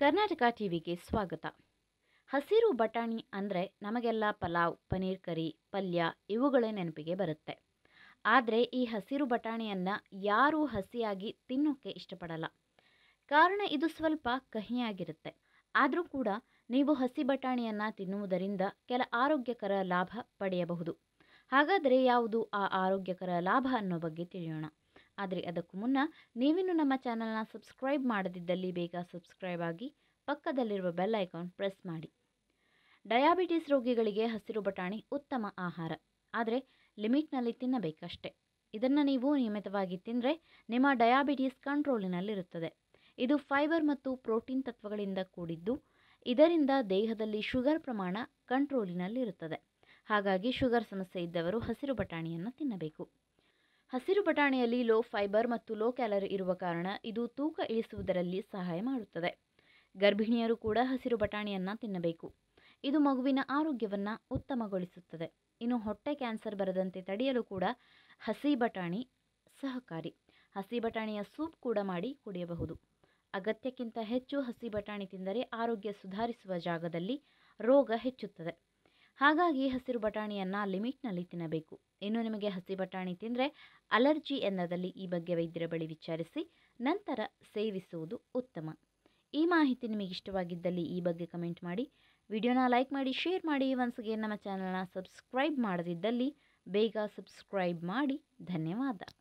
ಕರ್ನಾಟಕ ಟಿವಿಗೆ ಸ್ವಾಗತ ಹಸಿರು ಬಟಾಣಿ ಅಂದರೆ ನಮಗೆಲ್ಲ ಪಲಾವ್ ಪನೀರ್ ಕರಿ ಪಲ್ಯ ಇವುಗಳೇ ನೆನಪಿಗೆ ಬರುತ್ತೆ ಆದರೆ ಈ ಹಸಿರು ಬಟಾಣಿಯನ್ನು ಯಾರೂ ಹಸಿಯಾಗಿ ತಿನ್ನೋಕ್ಕೆ ಇಷ್ಟಪಡಲ್ಲ ಕಾರಣ ಇದು ಸ್ವಲ್ಪ ಕಹಿಯಾಗಿರುತ್ತೆ ಆದರೂ ಕೂಡ ನೀವು ಹಸಿ ಬಟಾಣಿಯನ್ನು ತಿನ್ನುವುದರಿಂದ ಕೆಲ ಆರೋಗ್ಯಕರ ಲಾಭ ಪಡೆಯಬಹುದು ಹಾಗಾದರೆ ಯಾವುದು ಆ ಆರೋಗ್ಯಕರ ಲಾಭ ಅನ್ನೋ ಬಗ್ಗೆ ತಿಳಿಯೋಣ ಆದರೆ ಅದಕ್ಕೂ ಮುನ್ನ ನೀವಿನ್ನು ನಮ್ಮ ಚಾನಲ್ನ ಸಬ್ಸ್ಕ್ರೈಬ್ ಮಾಡದಿದ್ದಲ್ಲಿ ಬೇಗ ಸಬ್ಸ್ಕ್ರೈಬ್ ಆಗಿ ಪಕ್ಕದಲ್ಲಿರುವ ಬೆಲ್ ಐಕಾನ್ ಪ್ರೆಸ್ ಮಾಡಿ ಡಯಾಬಿಟಿಸ್ ರೋಗಿಗಳಿಗೆ ಹಸಿರು ಬಟಾಣಿ ಉತ್ತಮ ಆಹಾರ ಆದರೆ ಲಿಮಿಟ್ನಲ್ಲಿ ತಿನ್ನಬೇಕಷ್ಟೆ ಇದನ್ನು ನೀವು ನಿಯಮಿತವಾಗಿ ತಿಂದರೆ ನಿಮ್ಮ ಡಯಾಬಿಟಿಸ್ ಕಂಟ್ರೋಲಿನಲ್ಲಿರುತ್ತದೆ ಇದು ಫೈಬರ್ ಮತ್ತು ಪ್ರೋಟೀನ್ ತತ್ವಗಳಿಂದ ಕೂಡಿದ್ದು ಇದರಿಂದ ದೇಹದಲ್ಲಿ ಶುಗರ್ ಪ್ರಮಾಣ ಕಂಟ್ರೋಲಿನಲ್ಲಿರುತ್ತದೆ ಹಾಗಾಗಿ ಶುಗರ್ ಸಮಸ್ಯೆ ಇದ್ದವರು ಹಸಿರು ಬಟಾಣಿಯನ್ನು ತಿನ್ನಬೇಕು ಹಸಿರು ಬಟಾಣಿಯಲ್ಲಿ ಲೋ ಫೈಬರ್ ಮತ್ತು ಲೋ ಕ್ಯಾಲರಿ ಇರುವ ಕಾರಣ ಇದು ತೂಕ ಇಳಿಸುವುದರಲ್ಲಿ ಸಹಾಯ ಮಾಡುತ್ತದೆ ಗರ್ಭಿಣಿಯರು ಕೂಡ ಹಸಿರು ಬಟಾಣಿಯನ್ನು ತಿನ್ನಬೇಕು ಇದು ಮಗುವಿನ ಆರೋಗ್ಯವನ್ನು ಉತ್ತಮಗೊಳಿಸುತ್ತದೆ ಇನ್ನು ಹೊಟ್ಟೆ ಕ್ಯಾನ್ಸರ್ ಬರದಂತೆ ತಡೆಯಲು ಕೂಡ ಹಸಿ ಬಟಾಣಿ ಸಹಕಾರಿ ಹಸಿ ಬಟಾಣಿಯ ಸೂಪ್ ಕೂಡ ಮಾಡಿ ಕುಡಿಯಬಹುದು ಅಗತ್ಯಕ್ಕಿಂತ ಹೆಚ್ಚು ಹಸಿ ಬಟಾಣಿ ತಿಂದರೆ ಆರೋಗ್ಯ ಸುಧಾರಿಸುವ ಜಾಗದಲ್ಲಿ ರೋಗ ಹೆಚ್ಚುತ್ತದೆ ಹಾಗಾಗಿ ಹಸಿರು ಬಟಾಣಿಯನ್ನು ಲಿಮಿಟ್ನಲ್ಲಿ ತಿನ್ನಬೇಕು ಇನ್ನು ನಿಮಗೆ ಹಸಿ ಬಟಾಣಿ ತಿಂದರೆ ಅಲರ್ಜಿ ಎನ್ನದಲ್ಲಿ ಈ ಬಗ್ಗೆ ವೈದ್ಯರ ಬಳಿ ವಿಚಾರಿಸಿ ನಂತರ ಸೇವಿಸುವುದು ಉತ್ತಮ ಈ ಮಾಹಿತಿ ನಿಮಗೆ ಇಷ್ಟವಾಗಿದ್ದಲ್ಲಿ ಈ ಬಗ್ಗೆ ಕಮೆಂಟ್ ಮಾಡಿ ವಿಡಿಯೋನ ಲೈಕ್ ಮಾಡಿ ಶೇರ್ ಮಾಡಿ ಒನ್ಸ್ಗೆ ನಮ್ಮ ಚಾನಲ್ನ ಸಬ್ಸ್ಕ್ರೈಬ್ ಮಾಡದಿದ್ದಲ್ಲಿ ಬೇಗ ಸಬ್ಸ್ಕ್ರೈಬ್ ಮಾಡಿ ಧನ್ಯವಾದ